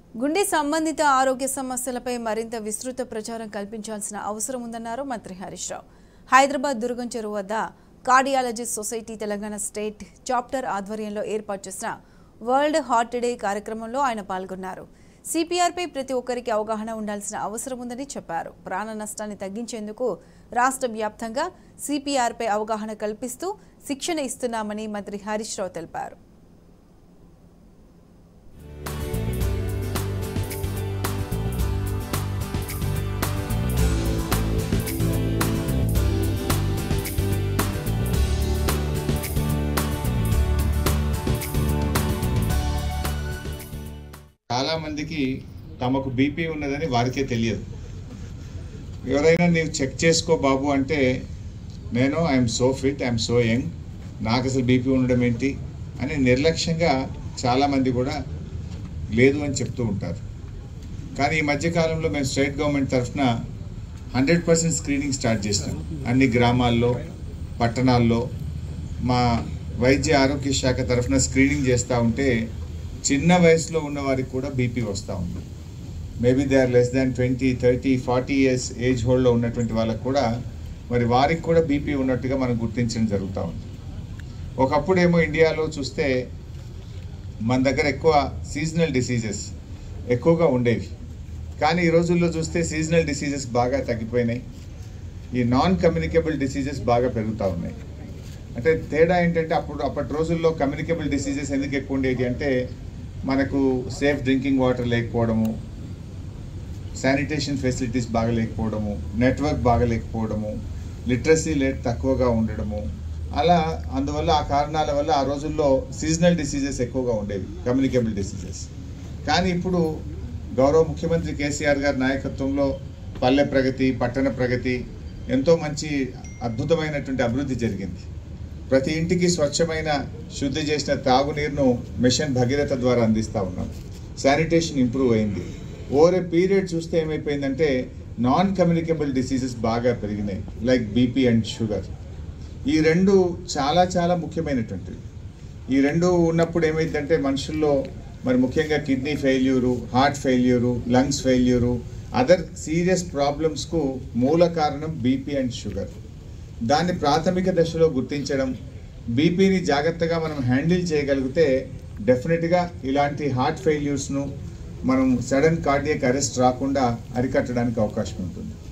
గుండె సంబంధిత ఆరోగ్య సమస్యలపై మరింత విస్తృత ప్రచారం కల్పించాల్సిన అవసరం ఉందన్నారు మంత్రి హరీష్ రావు హైదరాబాద్ దుర్గం చెరువు వద్ద cardiologist society Telangana state chapter ఆధ్వర్యంలో ఏర్పాటు చేసిన వరల్డ్ హార్ట్ డే కార్యక్రమంలో ఆయన పాల్గొన్నారు సిపిఆర్పై ప్రతి ఒక్కరికి అవగాహన ఉండాల్సిన అవసరం ఉందని చెప్పారు ప్రాణ నష్టాన్ని తగ్గించేందుకు రాష్ట్ర వ్యాప్తంగా సిపిఆర్పై అవగాహన కల్పిస్తూ శిక్షణ ఇస్తున్నామని మంత్రి హరీష్ రావు తెలిపారు చాలా మందికి తమకు బీపీ ఉన్నదని వారికే తెలియదు ఎవరైనా నీవు చెక్ చేసుకో బాబు అంటే నేను I'm so fit I'm so young నాకు అసలు బీపీ ఉండడం ఏంటి అని నిర్లక్ష్యంగా చాలామంది కూడా లేదు అని చెప్తూ ఉంటారు కానీ ఈ మధ్యకాలంలో మేము స్టేట్ గవర్నమెంట్ తరఫున హండ్రెడ్ పర్సెంట్ స్క్రీనింగ్ స్టార్ట్ చేసినాం అన్ని గ్రామాల్లో పట్టణాల్లో మా వైద్య ఆరోగ్య శాఖ తరఫున స్క్రీనింగ్ చేస్తూ ఉంటే చిన్న వయసులో ఉన్న వారికి కూడా బీపీ వస్తూ ఉంది maybe they are less than twenty thirty forty years age హోల్డ్లో ఉన్నటువంటి వాళ్ళకు కూడా మరి వారికి కూడా బీపీ ఉన్నట్టుగా మనం గుర్తించడం జరుగుతూ ఉంది ఒకప్పుడేమో ఇండియాలో చూస్తే మన దగ్గర ఎక్కువ సీజనల్ డిసీజెస్ ఎక్కువగా ఉండేవి కానీ ఈ రోజుల్లో చూస్తే సీజనల్ డిసీజెస్ బాగా తగ్గిపోయినాయి ఈ నాన్ కమ్యూనికేబుల్ డిసీజెస్ బాగా పెరుగుతూ ఉన్నాయి అంటే తేడా ఏంటంటే అప్పుడు అప్పటి రోజుల్లో కమ్యూనికేబుల్ డిసీజెస్ ఎందుకు ఎక్కువ ఉండేది అంటే మనకు సేఫ్ డ్రింకింగ్ వాటర్ లేకపోవడము శానిటేషన్ ఫెసిలిటీస్ బాగా లేకపోవడము నెట్వర్క్ బాగా లేకపోవడము లిటరసీ రేట్ తక్కువగా ఉండడము అలా అందువల్ల ఆ కారణాల వల్ల ఆ రోజుల్లో సీజనల్ డిసీజెస్ ఎక్కువగా ఉండేవి కమ్యూనికేబుల్ డిసీజెస్ కానీ ఇప్పుడు గౌరవ ముఖ్యమంత్రి కేసీఆర్ గారి నాయకత్వంలో పల్లె ప్రగతి పట్టణ ప్రగతి ఎంతో మంచి అద్భుతమైనటువంటి అభివృద్ధి జరిగింది ప్రతి ఇంటికి స్వచ్ఛమైన శుద్ధి చేసిన తాగునీరును మిషన్ భగీరథ ద్వారా అందిస్తూ ఉన్నాం శానిటేషన్ ఇంప్రూవ్ అయింది ఓవర్ ఏ పీరియడ్ చూస్తే ఏమైపోయిందంటే నాన్ కమ్యూనికేబుల్ డిసీజెస్ బాగా పెరిగినాయి లైక్ బీపీ అండ్ షుగర్ ఈ రెండు చాలా చాలా ముఖ్యమైనటువంటివి ఈ రెండు ఉన్నప్పుడు ఏమైందంటే మనుషుల్లో మరి ముఖ్యంగా kidney failure heart failure lungs failure other serious ప్రాబ్లమ్స్కు మూల కారణం బీపీ అండ్ షుగర్ దాన్ని ప్రాథమిక దశలో గుర్తించడం బీపీని జాగ్రత్తగా మనం హ్యాండిల్ చేయగలిగితే డెఫినెట్గా ఇలాంటి హార్ట్ ఫెయిల్యూర్స్ను మనం సడన్ కార్డియక్ అరెస్ట్ రాకుండా అరికట్టడానికి అవకాశం ఉంటుంది